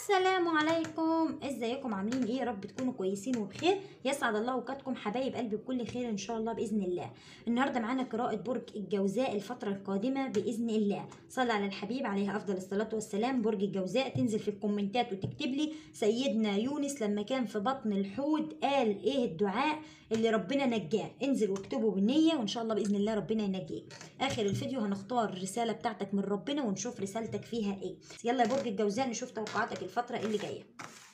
السلام عليكم ازيكم عاملين ايه يا رب تكونوا كويسين وبخير يسعد الله اوقاتكم حبايب قلبي بكل خير ان شاء الله باذن الله النهارده معانا قراءه برج الجوزاء الفتره القادمه باذن الله صلى على الحبيب عليه افضل الصلاه والسلام برج الجوزاء تنزل في الكومنتات وتكتب لي سيدنا يونس لما كان في بطن الحوت قال ايه الدعاء اللي ربنا نجاه انزل واكتبه بالنيه وان شاء الله باذن الله ربنا ينجيك اخر الفيديو هنختار الرساله بتاعتك من ربنا ونشوف رسالتك فيها ايه يلا يا برج الجوزاء نشوف توقعاتك الفتره اللي جايه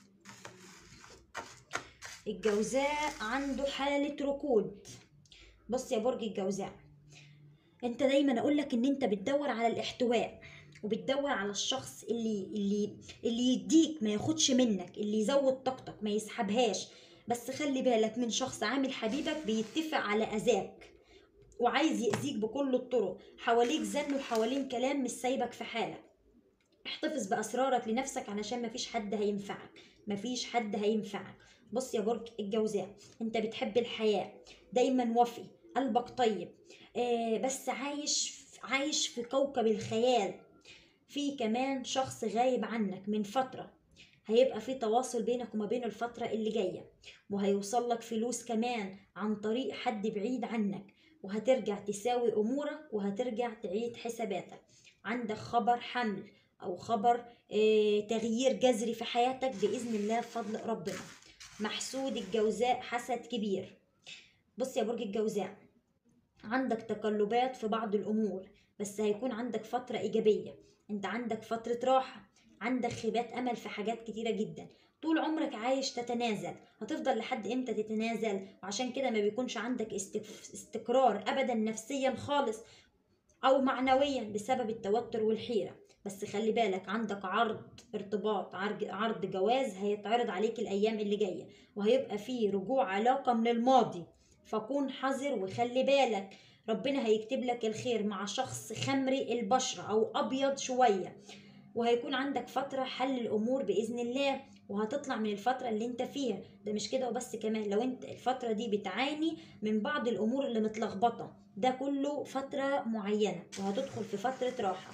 الجوزاء عنده حاله ركود بص يا برج الجوزاء انت دايما اقول لك ان انت بتدور على الاحتواء وبتدور على الشخص اللي اللي اللي يديك ما ياخدش منك اللي يزود طاقتك ما يسحبهاش بس خلي بالك من شخص عامل حبيبك بيتفق على اذاك وعايز يأذيك بكل الطرق حواليك زن وحوالين كلام مش سايبك في حالك احتفظ بأسرارك لنفسك علشان مفيش حد هينفعك مفيش حد هينفعك بص يا برج الجوزاء انت بتحب الحياة دايما وفي قلبك طيب آه بس عايش عايش في كوكب الخيال في كمان شخص غايب عنك من فترة هيبقى في تواصل بينك وما بين الفترة اللي جاية وهيوصل لك فلوس كمان عن طريق حد بعيد عنك وهترجع تساوي أمورك وهترجع تعيد حساباتك عندك خبر حمل أو خبر اه تغيير جذري في حياتك بإذن الله بفضل ربنا محسود الجوزاء حسد كبير بص يا برج الجوزاء عندك تقلبات في بعض الأمور بس هيكون عندك فترة إيجابية انت عندك فترة راحة عندك خيبات امل في حاجات كتيره جدا طول عمرك عايش تتنازل هتفضل لحد امتى تتنازل وعشان كده ما بيكونش عندك استقرار ابدا نفسيا خالص او معنويا بسبب التوتر والحيره بس خلي بالك عندك عرض ارتباط عرض جواز هيتعرض عليك الايام اللي جايه وهيبقى فيه رجوع علاقه من الماضي فكون حذر وخلي بالك ربنا هيكتب لك الخير مع شخص خمري البشره او ابيض شويه وهيكون عندك فترة حل الأمور بإذن الله وهتطلع من الفترة اللي انت فيها ده مش كده وبس كمان لو انت الفترة دي بتعاني من بعض الأمور اللي متلخبطة ده كله فترة معينة وهتدخل في فترة راحة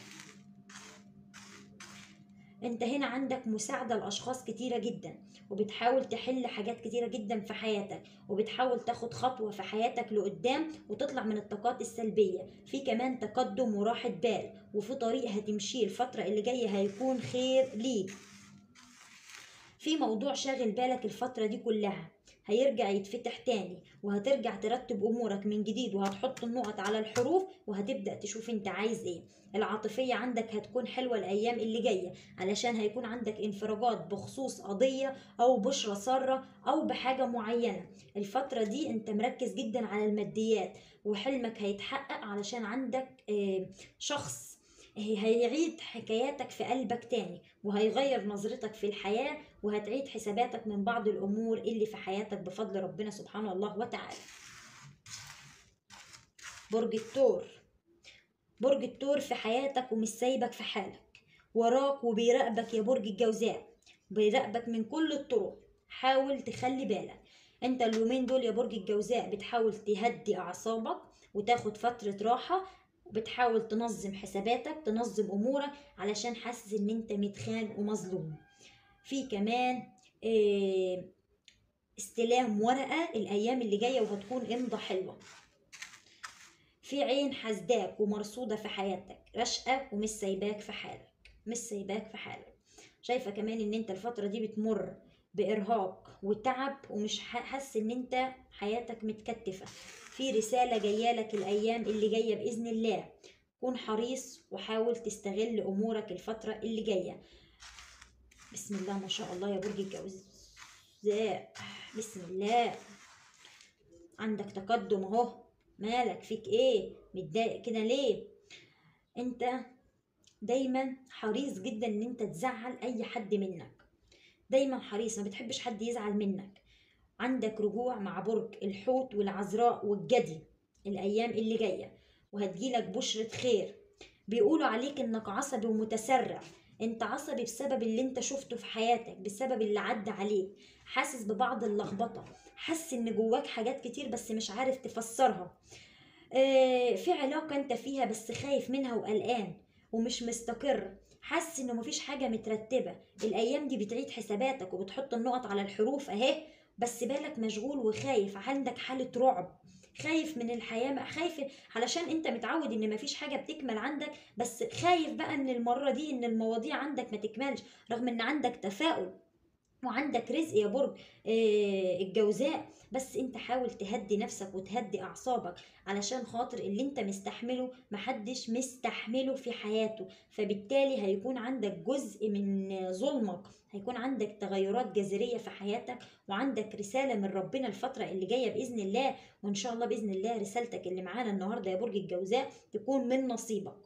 انت هنا عندك مساعدة لأشخاص كتيرة جدا وبتحاول تحل حاجات كتيرة جدا في حياتك وبتحاول تاخد خطوة في حياتك لقدام وتطلع من الطاقات السلبية في كمان تقدم وراحة بال وفي طريق هتمشيه الفترة اللي جاية هيكون خير ليك في موضوع شاغل بالك الفترة دي كلها هيرجع يتفتح تاني وهترجع ترتب امورك من جديد وهتحط النقط على الحروف وهتبدا تشوف انت عايز ايه العاطفيه عندك هتكون حلوه الايام اللي جايه علشان هيكون عندك انفراجات بخصوص قضيه او بشرى ساره او بحاجه معينه الفتره دي انت مركز جدا على الماديات وحلمك هيتحقق علشان عندك شخص هيعيد حكاياتك في قلبك تاني وهيغير نظرتك في الحياة وهتعيد حساباتك من بعض الأمور اللي في حياتك بفضل ربنا سبحانه الله وتعالى برج الثور برج الثور في حياتك ومش سايبك في حالك وراك وبيراقبك يا برج الجوزاء بيراقبك من كل الطرق حاول تخلي بالك انت اليومين دول يا برج الجوزاء بتحاول تهدي اعصابك وتاخد فترة راحة وبتحاول تنظم حساباتك تنظم امورك علشان حاسس ان انت متخان ومظلوم في كمان استلام ورقة الايام اللي جاية وهتكون امضى حلوة في عين حسداك ومرصودة في حياتك رشقة ومش سايباك في حالك مش سايباك في حالك شايفة كمان ان انت الفترة دي بتمر بإرهاق وتعب ومش حاسس ان انت حياتك متكتفة في رسالة جاية لك الأيام اللي جاية بإذن الله كون حريص وحاول تستغل أمورك الفترة اللي جاية بسم الله ما شاء الله يا برج الجوزاء بسم الله عندك تقدم اهو مالك فيك ايه متضايق كده ليه انت دايما حريص جدا ان انت تزعل اي حد منك دايما حريص ما بتحبش حد يزعل منك عندك رجوع مع برج الحوت والعذراء والجدي الايام اللي جايه وهتجيلك بشرة خير بيقولوا عليك انك عصبي ومتسرع انت عصبي بسبب اللي انت شفته في حياتك بسبب اللي عدى عليك حاسس ببعض اللخبطه حاسس ان جواك حاجات كتير بس مش عارف تفسرها اه في علاقه انت فيها بس خايف منها وقلقان ومش مستقر حاسس انه مفيش حاجه مترتبه الايام دي بتعيد حساباتك وبتحط النقط على الحروف اهي بس بالك مشغول وخايف عندك حاله رعب خايف من الحياه خايف علشان انت متعود ان مفيش حاجه بتكمل عندك بس خايف بقى ان المره دي ان المواضيع عندك ما تكملش رغم ان عندك تفاؤل وعندك رزق يا برج آه، الجوزاء بس انت حاول تهدي نفسك وتهدي اعصابك علشان خاطر اللي انت مستحمله محدش مستحمله في حياته فبالتالي هيكون عندك جزء من ظلمك هيكون عندك تغيرات جذرية في حياتك وعندك رسالة من ربنا الفترة اللي جاية بإذن الله وإن شاء الله بإذن الله رسالتك اللي معانا النهاردة يا برج الجوزاء تكون من نصيبك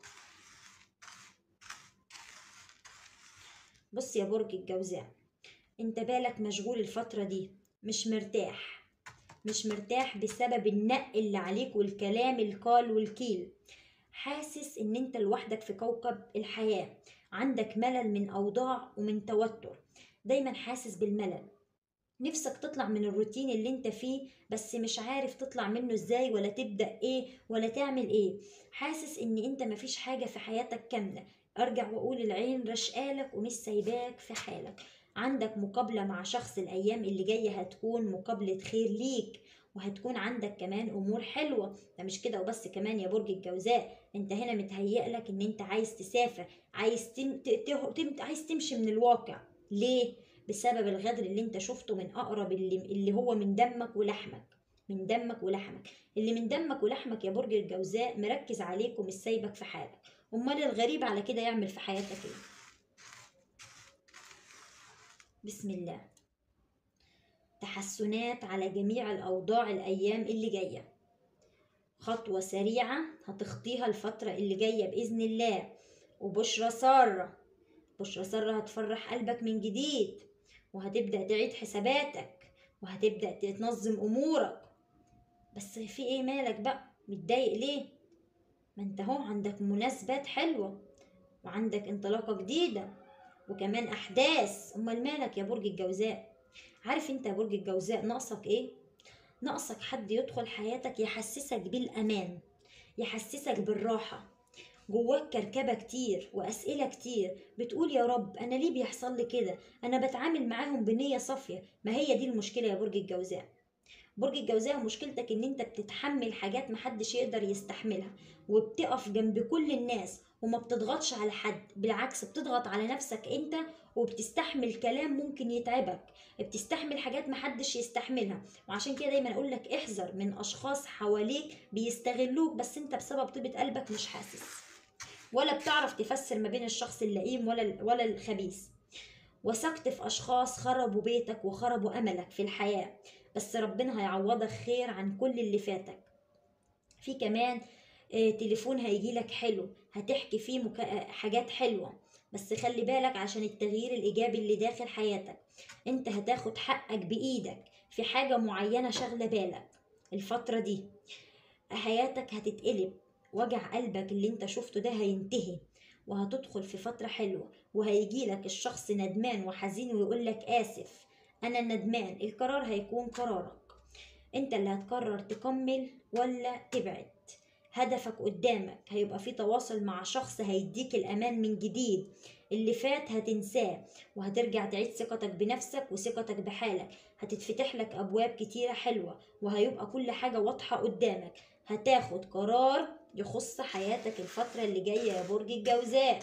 بص يا برج الجوزاء انت بالك مشغول الفترة دي مش مرتاح مش مرتاح بسبب النق اللي عليك والكلام القال والكيل حاسس ان انت لوحدك في كوكب الحياة عندك ملل من اوضاع ومن توتر دايما حاسس بالملل نفسك تطلع من الروتين اللي انت فيه بس مش عارف تطلع منه ازاي ولا تبدأ ايه ولا تعمل ايه حاسس ان انت مفيش حاجة في حياتك كاملة ارجع واقول العين رشقالك ومش سايباك في حالك عندك مقابلة مع شخص الأيام اللي جاية هتكون مقابلة خير ليك وهتكون عندك كمان أمور حلوة ده مش كده وبس كمان يا برج الجوزاء انت هنا متهيأ لك ان انت عايز تسافر عايز تم... ت... تم... عايز تمشي من الواقع ليه؟ بسبب الغدر اللي انت شفته من أقرب اللي, اللي هو من دمك ولحمك من دمك ولحمك اللي من دمك ولحمك يا برج الجوزاء مركز عليك ومش سايبك في حالك امال الغريب على كده يعمل في حياتك ايه بسم الله تحسنات على جميع الأوضاع الأيام اللي جاية خطوة سريعة هتخطيها الفترة اللي جاية بإذن الله وبشرى سارة بشرى سارة هتفرح قلبك من جديد وهتبدأ تعيد حساباتك وهتبدأ تنظم أمورك بس في إيه مالك بقى متضايق ليه ما انت هو عندك مناسبات حلوة وعندك انطلاقة جديدة وكمان احداث امال مالك يا برج الجوزاء عارف انت يا برج الجوزاء ناقصك ايه ناقصك حد يدخل حياتك يحسسك بالامان يحسسك بالراحه جواك كركبه كتير واسئله كتير بتقول يا رب انا ليه بيحصل لي كده انا بتعامل معاهم بنيه صافيه ما هي دي المشكله يا برج الجوزاء برج الجوزاء مشكلتك ان انت بتتحمل حاجات محدش يقدر يستحملها وبتقف جنب كل الناس وما بتضغطش على حد بالعكس بتضغط على نفسك انت وبتستحمل كلام ممكن يتعبك بتستحمل حاجات محدش يستحملها وعشان كده دايما اقول لك احذر من اشخاص حواليك بيستغلوك بس انت بسبب طيبة قلبك مش حاسس ولا بتعرف تفسر ما بين الشخص اللئيم ولا ولا الخبيث وثقت في اشخاص خربوا بيتك وخربوا املك في الحياه بس ربنا هيعوضك خير عن كل اللي فاتك في كمان آه، تليفون هيجيلك حلو هتحكي فيه مكا... حاجات حلوة بس خلي بالك عشان التغيير الإيجابي اللي داخل حياتك انت هتاخد حقك بإيدك في حاجة معينة شغلة بالك الفترة دي حياتك هتتقلب وجع قلبك اللي انت شفته ده هينتهي وهتدخل في فترة حلوة وهيجيلك الشخص ندمان وحزين ويقولك آسف أنا ندمان القرار هيكون قرارك انت اللي هتقرر تكمل ولا تبعد هدفك قدامك هيبقى في تواصل مع شخص هيديك الأمان من جديد اللي فات هتنساه وهترجع تعيد ثقتك بنفسك وثقتك بحالك هتتفتح لك أبواب كتيرة حلوة وهيبقى كل حاجة واضحة قدامك هتاخد قرار يخص حياتك الفترة اللي جاية يا برج الجوزاء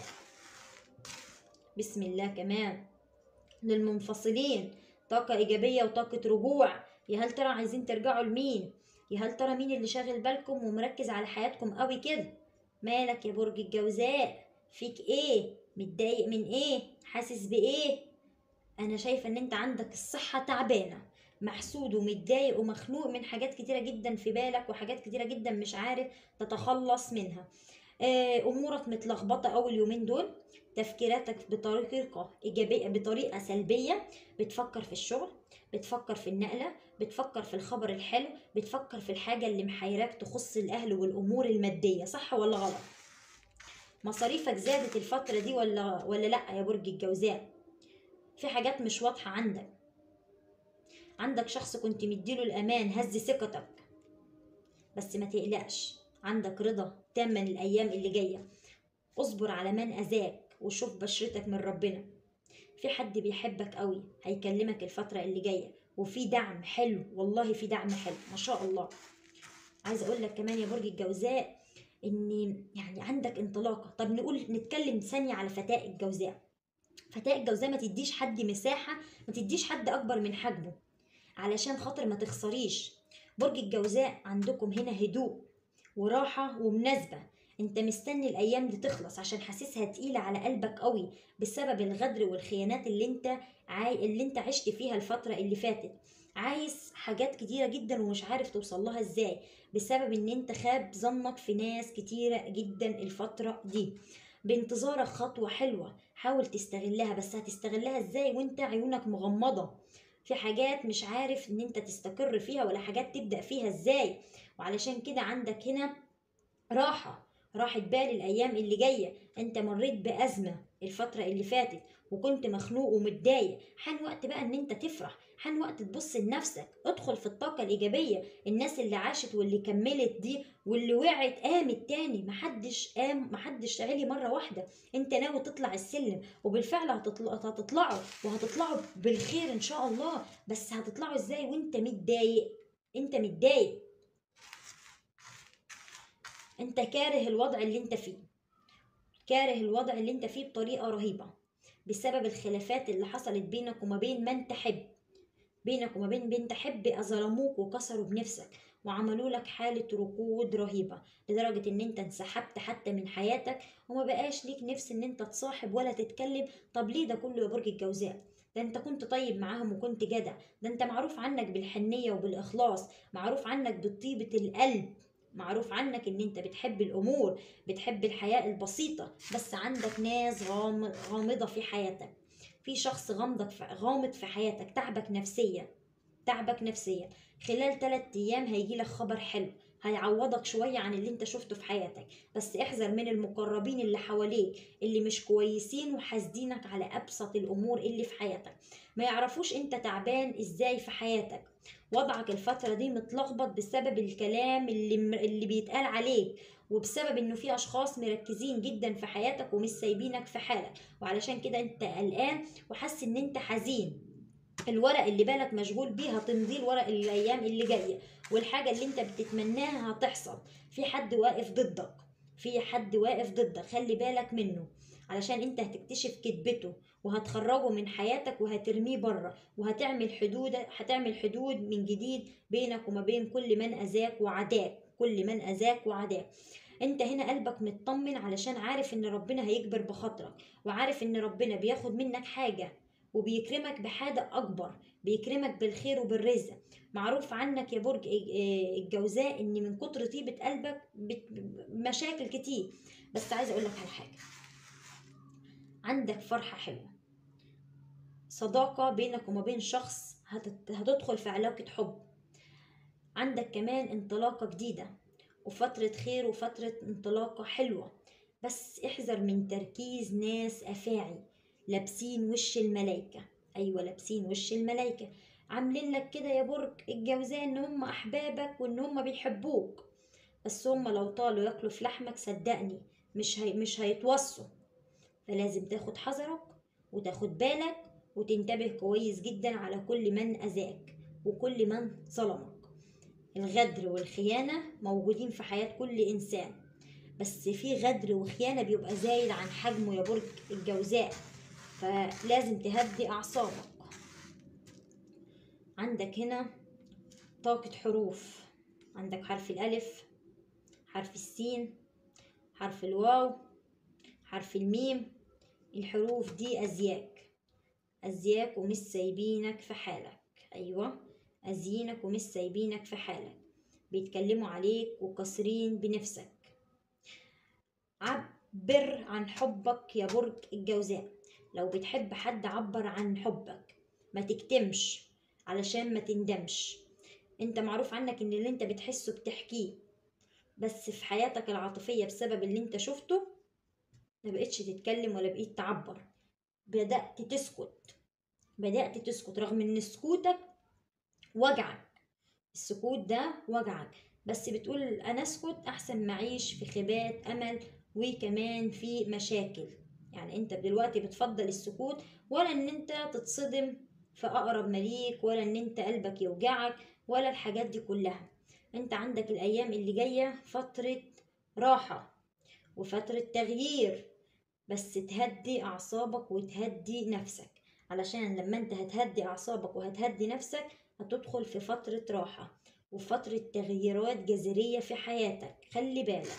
بسم الله كمان للمنفصلين طاقة إيجابية وطاقة رجوع يا هل ترى عايزين ترجعوا لمين يا هل ترى مين اللي شاغل بالكم ومركز على حياتكم قوي كده مالك يا برج الجوزاء فيك ايه متضايق من ايه حاسس بايه انا شايفه ان انت عندك الصحه تعبانه محسود ومتضايق ومخنوق من حاجات كتيره جدا في بالك وحاجات كتيره جدا مش عارف تتخلص منها آه، امورك متلخبطه اول يومين دول تفكيراتك بطريقه ايجابيه بطريقه سلبيه بتفكر في الشغل بتفكر في النقله بتفكر في الخبر الحلو بتفكر في الحاجه اللي محيراك تخص الاهل والامور الماديه صح ولا غلط مصاريفك زادت الفتره دي ولا ولا لا يا برج الجوزاء في حاجات مش واضحه عندك عندك شخص كنت مديله الامان هز ثقتك بس ما تقلقش عندك رضا تام من الايام اللي جايه اصبر على من اذاك وشوف بشرتك من ربنا في حد بيحبك قوي هيكلمك الفترة اللي جاية وفي دعم حلو والله في دعم حلو ما شاء الله عايزه اقول لك كمان يا برج الجوزاء ان يعني عندك انطلاقه طب نقول نتكلم ثانيه على فتاة الجوزاء فتاة الجوزاء ما تديش حد مساحه ما تديش حد اكبر من حجمه علشان خاطر ما تخسريش برج الجوزاء عندكم هنا هدوء وراحه ومناسبه انت مستني الايام دي تخلص عشان حاسسها تقيله على قلبك قوي بسبب الغدر والخيانات اللي انت عاي... اللي انت عشت فيها الفتره اللي فاتت عايز حاجات كتيرة جدا ومش عارف توصل لها ازاي بسبب ان انت خاب ظنك في ناس كتيرة جدا الفترة دي بانتظارك خطوة حلوة حاول تستغلها بس هتستغلها ازاي وانت عيونك مغمضة في حاجات مش عارف ان انت تستقر فيها ولا حاجات تبدأ فيها ازاي وعلشان كده عندك هنا راحة راحة بال الأيام اللي جاية أنت مريت بأزمة الفترة اللي فاتت وكنت مخنوق ومتضايق حان وقت بقى ان انت تفرح حان وقت تبص لنفسك ادخل في الطاقة الإيجابية الناس اللي عاشت واللي كملت دي واللي وقعت قامت تاني محدش قام محدش علي مرة واحدة انت ناوي تطلع السلم وبالفعل هتطلع هتطلعوا وهتطلعوا بالخير ان شاء الله بس هتطلعوا ازاي وانت متضايق انت متضايق انت كاره الوضع اللي انت فيه كاره الوضع اللي انت فيه بطريقة رهيبة بسبب الخلافات اللي حصلت بينك وما بين من تحب بينك وما بين بنت تحب ظلموك وكسروا بنفسك وعملوا لك حالة ركود رهيبة لدرجة ان انت انسحبت حتى من حياتك وما بقاش ليك نفس ان انت تصاحب ولا تتكلم طب ليه ده كله يا برج الجوزاء ده انت كنت طيب معاهم وكنت جدع ده انت معروف عنك بالحنية وبالإخلاص معروف عنك بطيبة القلب معروف عنك ان انت بتحب الامور بتحب الحياة البسيطة بس عندك ناس غام- غامضة في حياتك في شخص غامضك في غامض في حياتك تعبك نفسيا تعبك نفسيا خلال ثلاثة ايام هيجي لك خبر حلو هيعوضك شوية عن اللي انت شفته في حياتك بس احذر من المقربين اللي حواليك اللي مش كويسين وحاسدينك على ابسط الامور اللي في حياتك ما يعرفوش انت تعبان ازاي في حياتك وضعك الفترة دي متلخبط بسبب الكلام اللي اللي بيتقال عليك وبسبب انه في اشخاص مركزين جدا في حياتك ومش سايبينك في حالك وعلشان كده انت قلقان وحاسس ان انت حزين الورق اللي بالك مشغول بيه هتمضيه الورق الايام اللي جايه والحاجه اللي انت بتتمناها هتحصل في حد واقف ضدك في حد واقف ضدك خلي بالك منه علشان انت هتكتشف كذبته وهتخرجه من حياتك وهترميه بره وهتعمل حدود هتعمل حدود من جديد بينك وما بين كل من اذاك وعداك كل من اذاك وعداك انت هنا قلبك مطمن علشان عارف ان ربنا هيكبر بخاطرك وعارف ان ربنا بياخد منك حاجه وبيكرمك بحاجه اكبر بيكرمك بالخير وبالرزق معروف عنك يا برج الجوزاء ان من كتر طيبه قلبك بت- مشاكل كتير بس عايزه اقول لك على حاجه عندك فرحه حلوه صداقه بينك وما بين شخص هتت- هتدخل في علاقه حب عندك كمان انطلاقه جديده وفتره خير وفتره انطلاقه حلوه بس احذر من تركيز ناس افاعي لابسين وش الملايكه ايوه لابسين وش الملايكه عاملين لك كده يا برج الجوزاء ان هم احبابك وان هم بيحبوك بس هم لو طالوا ياكلوا في لحمك صدقني مش هي مش هيتوصوا فلازم تاخد حذرك وتاخد بالك وتنتبه كويس جدا على كل من اذاك وكل من ظلمك الغدر والخيانة موجودين في حياة كل إنسان بس في غدر وخيانة بيبقى زايد عن حجمه يا برج الجوزاء فلازم تهدي أعصابك عندك هنا طاقة حروف عندك حرف الألف حرف السين حرف الواو حرف الميم الحروف دي أزياك أزياك ومش سايبينك في حالك أيوة أزينك ومش سايبينك في حالك بيتكلموا عليك وكسرين بنفسك عبر عن حبك يا برج الجوزاء لو بتحب حد عبر عن حبك ما تكتمش علشان ما تندمش انت معروف عنك ان اللي انت بتحسه بتحكيه بس في حياتك العاطفية بسبب اللي انت شفته ما بقتش تتكلم ولا بقيت تعبر بدأت تسكت بدأت تسكت رغم ان سكوتك وجعك السكوت ده وجعك بس بتقول انا اسكت احسن ما اعيش في خيبات امل وكمان في مشاكل يعني انت دلوقتي بتفضل السكوت ولا ان انت تتصدم في اقرب مليك ولا ان انت قلبك يوجعك ولا الحاجات دي كلها انت عندك الايام اللي جايه فتره راحه وفتره تغيير بس تهدي اعصابك وتهدي نفسك علشان لما انت هتهدي اعصابك وهتهدي نفسك هتدخل في فتره راحه وفتره تغييرات جذريه في حياتك خلي بالك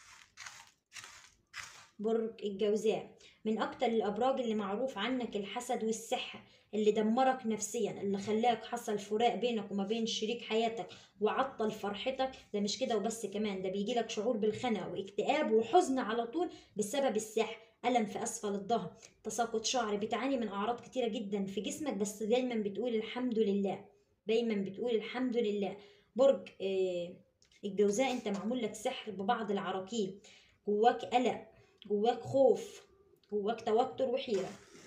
برج الجوزاء من اكتر الابراج اللي معروف عنك الحسد والسحر اللي دمرك نفسيا اللي خلاك حصل فراق بينك وما بين شريك حياتك وعطل فرحتك ده مش كده وبس كمان ده بيجيلك شعور بالخنقه واكتئاب وحزن على طول بسبب السحر ألم في أسفل الظهر تساقط شعر بتعاني من أعراض كتيرة جدا في جسمك بس دايما بتقول الحمد لله دايما بتقول الحمد لله برج آه، الجوزاء انت معمول لك سحر ببعض العراقيل جواك قلق جواك خوف جواك توتر وحيرة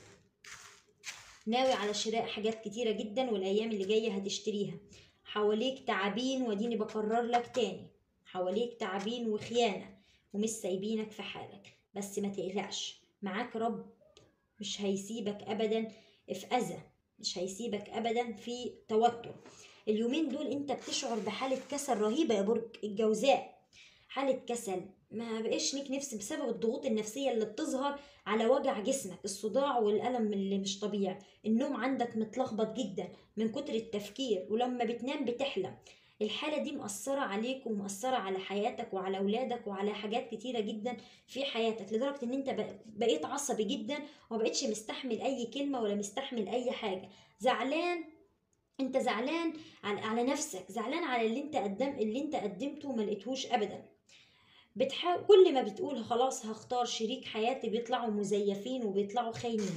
ناوي على شراء حاجات كتيرة جدا والأيام اللي جاية هتشتريها حواليك تعابين وديني بكرر لك تاني حواليك تعابين وخيانة ومش سايبينك في حالك بس ما تقلقش معاك رب مش هيسيبك أبدا في أذى مش هيسيبك أبدا في توتر اليومين دول انت بتشعر بحالة كسل رهيبة يا برج الجوزاء حالة كسل ما بقاش ليك نفس بسبب الضغوط النفسية اللي بتظهر على وجع جسمك الصداع والألم اللي مش طبيعي النوم عندك متلخبط جدا من كتر التفكير ولما بتنام بتحلم الحالة دي مأثرة عليك ومأثرة على حياتك وعلى أولادك وعلى حاجات كتيرة جدا في حياتك لدرجة إن أنت بق- بقيت عصبي جدا ومبقتش مستحمل أي كلمة ولا مستحمل أي حاجة زعلان انت زعلان على, على نفسك زعلان على اللي انت قدم اللي انت قدمته وما لقيتهوش ابدا بتحاول كل ما بتقول خلاص هختار شريك حياتي بيطلعوا مزيفين وبيطلعوا خاينين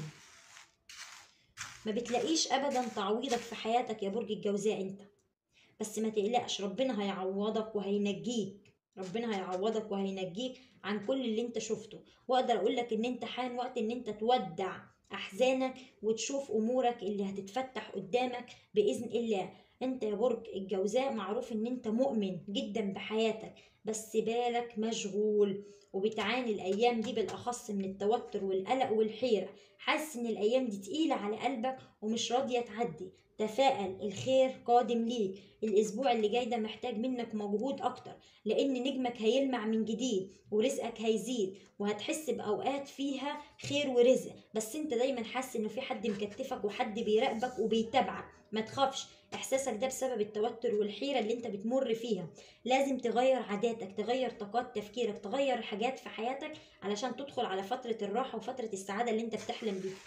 ما بتلاقيش ابدا تعويضك في حياتك يا برج الجوزاء انت بس ما تقلقش ربنا هيعوضك وهينجيك ربنا هيعوضك وهينجيك عن كل اللي انت شفته واقدر اقول لك ان انت حان وقت ان انت تودع احزانك وتشوف امورك اللي هتتفتح قدامك باذن الله انت يا برج الجوزاء معروف ان انت مؤمن جدا بحياتك بس بالك مشغول وبتعاني الايام دي بالاخص من التوتر والقلق والحيره حاسس ان الايام دي تقيله على قلبك ومش راضيه تعدي تفائل الخير قادم ليك الاسبوع اللي جاي ده محتاج منك مجهود اكتر لان نجمك هيلمع من جديد ورزقك هيزيد وهتحس باوقات فيها خير ورزق بس انت دايما حاسس انه في حد مكتفك وحد بيراقبك وبيتابعك ما تخافش احساسك ده بسبب التوتر والحيره اللي انت بتمر فيها لازم تغير عاداتك تغير طاقات تفكيرك تغير حاجات في حياتك علشان تدخل على فتره الراحه وفتره السعاده اللي انت بتحلم بيها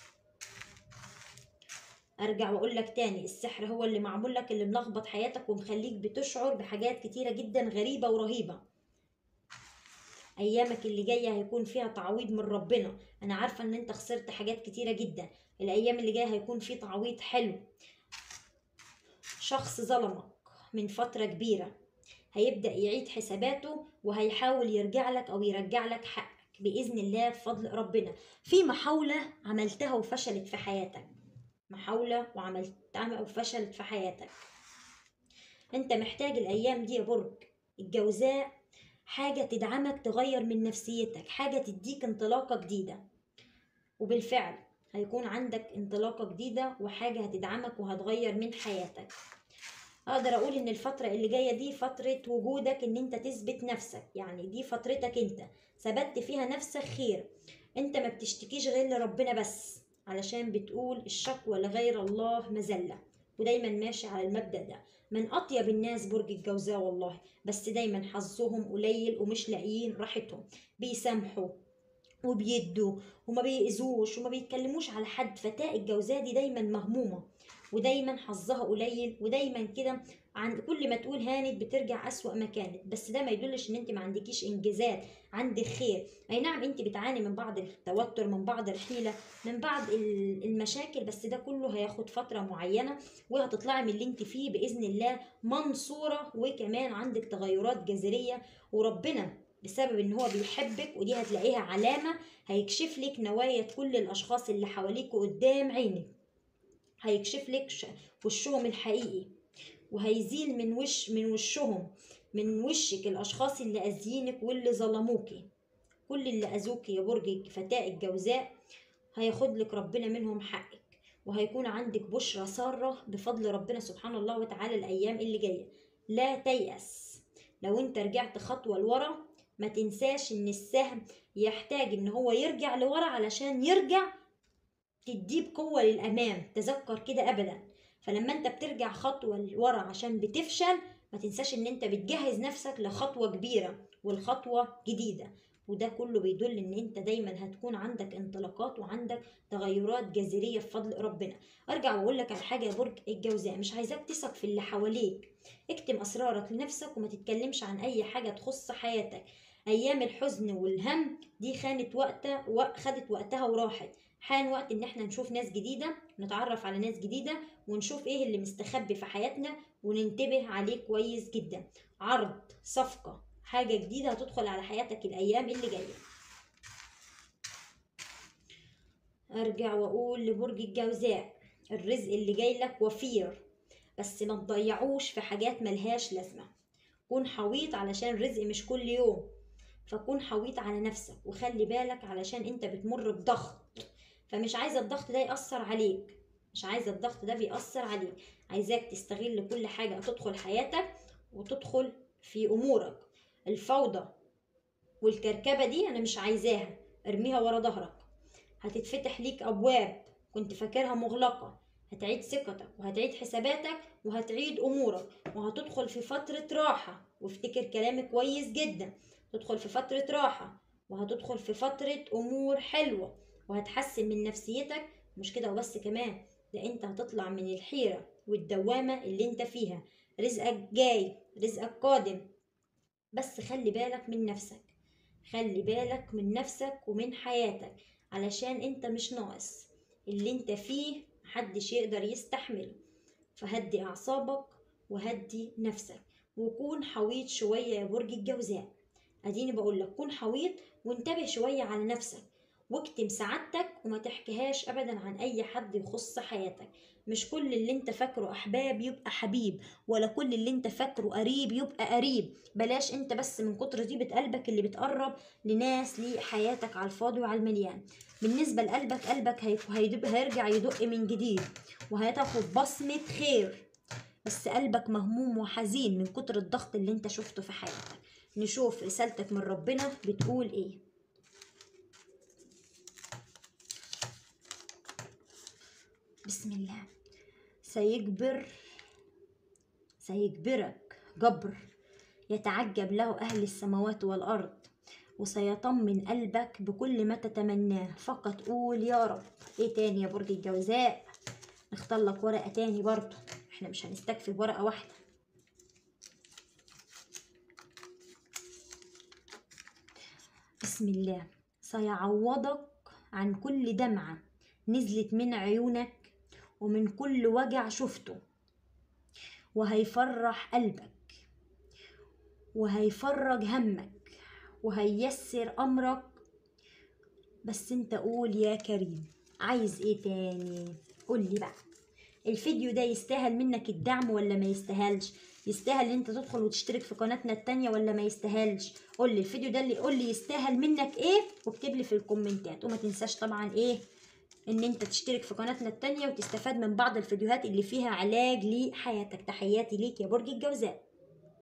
ارجع واقول لك تاني السحر هو اللي معمول لك اللي ملخبط حياتك ومخليك بتشعر بحاجات كتيره جدا غريبه ورهيبه ايامك اللي جايه هيكون فيها تعويض من ربنا انا عارفه ان انت خسرت حاجات كتيره جدا الايام اللي جايه هيكون في تعويض حلو شخص ظلمك من فتره كبيره هيبدا يعيد حساباته وهيحاول يرجع لك او يرجع لك حقك باذن الله بفضل ربنا في محاوله عملتها وفشلت في حياتك محاوله وعملتها وفشلت في حياتك انت محتاج الايام دي يا برج الجوزاء حاجة تدعمك تغير من نفسيتك حاجة تديك انطلاقة جديدة وبالفعل هيكون عندك انطلاقة جديدة وحاجة هتدعمك وهتغير من حياتك اقدر اقول ان الفترة اللي جاية دي فترة وجودك ان انت تثبت نفسك يعني دي فترتك انت ثبت فيها نفسك خير انت ما بتشتكيش غير لربنا بس علشان بتقول الشكوى لغير الله مذلة ودايما ماشي على المبدأ ده من أطيب الناس برج الجوزاء والله بس دايما حظهم قليل ومش لاقيين راحتهم بيسامحوا وبيدوا وما بيأذوش وما بيتكلموش على حد فتاة الجوزاء دي دايما مهمومة ودايما حظها قليل ودايما كده عن كل ما تقول هانت بترجع أسوأ ما كانت بس ده ما يدلش ان انت ما عندكيش انجازات عندك خير اي نعم انت بتعاني من بعض التوتر من بعض الحيلة من بعض ال- المشاكل بس ده كله هياخد فترة معينة وهتطلعي من اللي انت فيه بإذن الله منصورة وكمان عندك تغيرات جذرية وربنا بسبب ان هو بيحبك ودي هتلاقيها علامة هيكشف لك نوايا كل الاشخاص اللي حواليك قدام عينك هيكشف لك ش- وشهم الحقيقي وهيزيل من وش من وشهم من وشك الاشخاص اللي اذينك واللي ظلموكي كل اللي اذوك يا برج فتاة الجوزاء هياخد لك ربنا منهم حقك وهيكون عندك بشرى سارة بفضل ربنا سبحانه الله وتعالى الأيام اللي جاية لا تيأس لو انت رجعت خطوة لورا ما تنساش ان السهم يحتاج ان هو يرجع لورا علشان يرجع تديه بقوة للأمام تذكر كده أبدا فلما انت بترجع خطوة لورا عشان بتفشل ما تنساش ان انت بتجهز نفسك لخطوة كبيرة والخطوة جديدة وده كله بيدل ان انت دايما هتكون عندك انطلاقات وعندك تغيرات جذريه بفضل ربنا ارجع واقول لك على حاجه يا برج الجوزاء مش عايزاك تثق في اللي حواليك اكتم اسرارك لنفسك وما تتكلمش عن اي حاجه تخص حياتك ايام الحزن والهم دي خانت وقتها وخدت وقتها وراحت حان وقت ان احنا نشوف ناس جديده نتعرف على ناس جديده ونشوف ايه اللي مستخبي في حياتنا وننتبه عليه كويس جدا عرض صفقه حاجة جديدة هتدخل على حياتك الأيام اللي جاية أرجع وأقول لبرج الجوزاء الرزق اللي جاي لك وفير بس ما تضيعوش في حاجات ملهاش لازمة كون حويط علشان الرزق مش كل يوم فكون حويط على نفسك وخلي بالك علشان انت بتمر بضغط فمش عايزة الضغط ده يأثر عليك مش عايزة الضغط ده بيأثر عليك عايزاك تستغل كل حاجة تدخل حياتك وتدخل في أمورك الفوضى والكركبة دي أنا مش عايزاها ارميها ورا ظهرك هتتفتح ليك أبواب كنت فاكرها مغلقة هتعيد ثقتك وهتعيد حساباتك وهتعيد أمورك وهتدخل في فترة راحة وافتكر كلامي كويس جدا تدخل في فترة راحة وهتدخل في فترة أمور حلوة وهتحسن من نفسيتك مش كده وبس كمان ده انت هتطلع من الحيرة والدوامة اللي انت فيها رزقك جاي رزقك قادم بس خلي بالك من نفسك خلي بالك من نفسك ومن حياتك علشان انت مش ناقص اللي انت فيه محدش يقدر يستحمله فهدي اعصابك وهدي نفسك وكون حويط شوية يا برج الجوزاء اديني بقول لك كون حويط وانتبه شوية على نفسك واكتم سعادتك وما تحكيهاش ابدا عن اي حد يخص حياتك مش كل اللي انت فاكره احباب يبقى حبيب ولا كل اللي انت فاكره قريب يبقى قريب بلاش انت بس من كتر طيبة قلبك اللي بتقرب لناس لحياتك على الفاضي وعلى المليان بالنسبة لقلبك قلبك هيرجع يدق من جديد وهتاخد بصمة خير بس قلبك مهموم وحزين من كتر الضغط اللي انت شفته في حياتك نشوف رسالتك من ربنا بتقول ايه بسم الله سيجبر سيجبرك جبر يتعجب له أهل السماوات والأرض وسيطمن قلبك بكل ما تتمناه فقط قول يا رب ايه تاني يا برج الجوزاء نختار لك ورقة تاني برضو احنا مش هنستكفي بورقة واحدة بسم الله سيعوضك عن كل دمعة نزلت من عيونك ومن كل وجع شفته وهيفرح قلبك وهيفرج همك وهيسر أمرك بس انت قول يا كريم عايز ايه تاني قولي بقى الفيديو ده يستاهل منك الدعم ولا ما يستاهلش يستاهل ان انت تدخل وتشترك في قناتنا التانية ولا ما يستاهلش قولي الفيديو ده اللي قولي يستاهل منك ايه واكتب لي في الكومنتات وما تنساش طبعا ايه ان انت تشترك في قناتنا التانية وتستفاد من بعض الفيديوهات اللي فيها علاج لحياتك تحياتي ليك يا برج الجوزاء